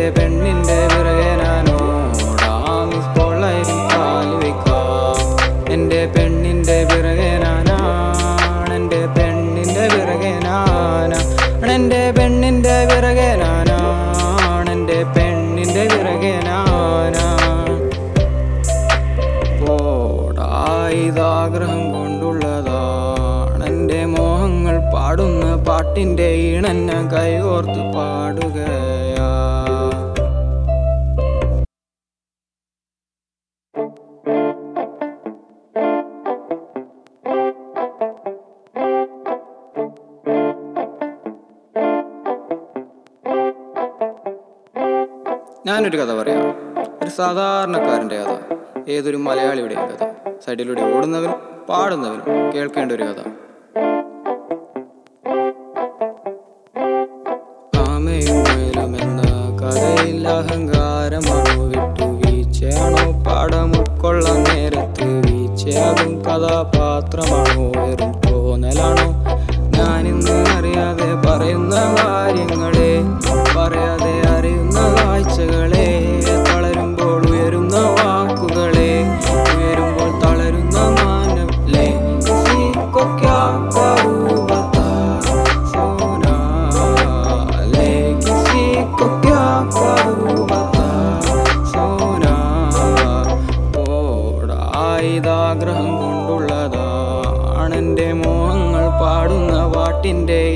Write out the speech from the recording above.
പെണ്ണിന്റെ പിറകെ ഞാനോടാം കൊള്ളയിൽ കാല് വെക്കാം എൻ്റെ പെണ്ണിന്റെ പിറകെ ഞാനാണ് എൻ്റെ പെണ്ണിന്റെ പിറകെ ഞാനാണ് എൻ്റെ പെണ്ണിന്റെ പിറകെ ഞാനാണ് എൻ്റെ പെണ്ണിന്റെ പിറകെ ഞാനാണ് ഓടായിതാഗ്രഹം കൊണ്ടുള്ളതാണ് എൻ്റെ മോഹങ്ങൾ പാടുന്ന പാട്ടിൻ്റെ ഈണന്ന കൈകോർത്ത് പാടുകയാ ഞാനൊരു കഥ പറയാം ഒരു സാധാരണക്കാരൻ്റെ കഥ ഏതൊരു മലയാളിയുടെയും കഥ സൈഡിലൂടെ ഓടുന്നവനും പാടുന്നവനും കേൾക്കേണ്ട ഒരു കഥ ആമയും മുയലും എന്ന കഥയിൽ അഹങ്കാരമാണോ വിട്ടു വീഴ്ചയാണോ പാഠം ഉൾക്കൊള്ളാൻ നേരത്ത് വീഴ്ചയാകും കഥാപാത്രമാണോ വെറും തോന്നലാണോ ഞാനിന്ന് അറിയാതെ പറയുന്ന കാര്യങ്ങളെ പറയാതെ അറിയുന്ന കാഴ്ചകളെ തളരുമ്പോൾ ഉയരുന്ന വാക്കുകളെ ഉയരുമ്പോൾ തളരുന്ന മാനവിലെ सीखो क्या करूँ बता सोना ले किसी को क्या करूँ बता सोना ഓടായിതാഗ്രഹം കൊണ്ടുള്ളതാണെൻ്റെ മോഹങ്ങൾ പാടുന്ന പാട്ടിൻ്റെ